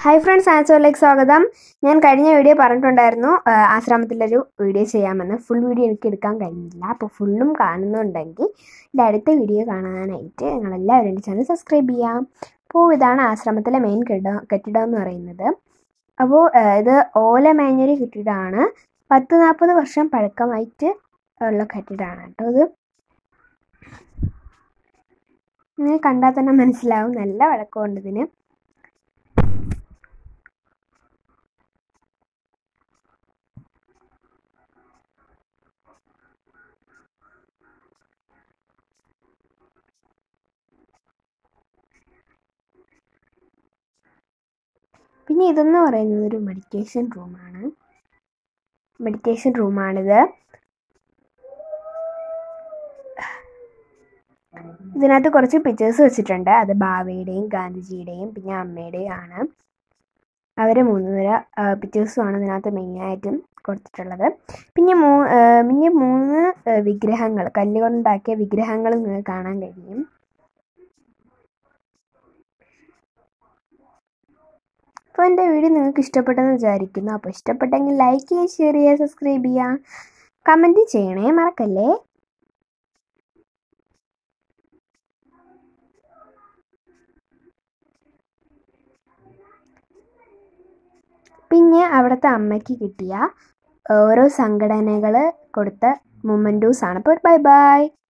hi friends ആൻസോറിലേക്ക് സ്വാഗതം ഞാൻ കഴിഞ്ഞ വീഡിയോ പറഞ്ഞിട്ടുണ്ടായിരുന്നു ആ, ആശ്രമത്തിലൊരു വീഡിയോ ചെയ്യാമെന്ന് ഫുൾ വീഡിയോ എനിക്ക് എടുക്കാൻ കഴിഞ്ഞില്ല അപ്പോൾ ഫുള്ളും കാണുന്നുണ്ടെങ്കിൽ എൻ്റെ അടുത്ത വീഡിയോ കാണാനായിട്ട് നിങ്ങളെല്ലാവരും എൻ്റെ ചാനൽ സബ്സ്ക്രൈബ് ചെയ്യാം അപ്പോൾ ഇതാണ് ആശ്രമത്തിലെ മെയിൻ കെട്ടിടം കെട്ടിടം എന്ന് പറയുന്നത് അപ്പോൾ ആ, ഇത് ഓല മേഞ്ഞൊരു കെട്ടിടമാണ് പത്ത് നാൽപ്പത് വർഷം പഴക്കമായിട്ട് ഉള്ള കെട്ടിടമാണ് കേട്ടോ ഇത് നിങ്ങൾ കണ്ടാൽ തന്നെ മനസ്സിലാവും നല്ല വഴക്കമുണ്ട് ഇതിന് പിന്നെ ഇതെന്ന് പറയുന്നത് ഒരു മെഡിറ്റേഷൻ റൂമാണ് മെഡിറ്റേഷൻ റൂമാണിത് ഇതിനകത്ത് കുറച്ച് പിക്ചേഴ്സ് വെച്ചിട്ടുണ്ട് അത് ബാവയുടെയും ഗാന്ധിജിയുടെയും പിന്നെ അമ്മയുടെയും ആണ് അവർ മൂന്നുപേര പിക്ചേഴ്സുമാണ് ഇതിനകത്ത് മെയിനായിട്ടും കൊടുത്തിട്ടുള്ളത് പിന്നെ മൂ ആ, പിന്നെ മൂന്ന് ആ, വിഗ്രഹങ്ങൾ കല്ലുകൊണ്ടുണ്ടാക്കിയ വിഗ്രഹങ്ങളും നിങ്ങൾക്ക് കാണാൻ കഴിയും അപ്പോൾ എൻ്റെ വീഡിയോ നിങ്ങൾക്ക് ഇഷ്ടപ്പെട്ടെന്ന് വിചാരിക്കുന്നു അപ്പോൾ ഇഷ്ടപ്പെട്ടെങ്കിൽ ലൈക്ക് ചെയ്യുക ഷെയർ ചെയ്യുക സബ്സ്ക്രൈബ് ചെയ്യുക കമൻറ്റ് ചെയ്യണേ മറക്കല്ലേ പിന്നെ അവിടുത്തെ അമ്മയ്ക്ക് കിട്ടിയ ഓരോ സംഘടനകൾ കൊടുത്ത മൊമെൻറ്റോസ് ആണ് അപ്പോൾ ബൈ ബൈ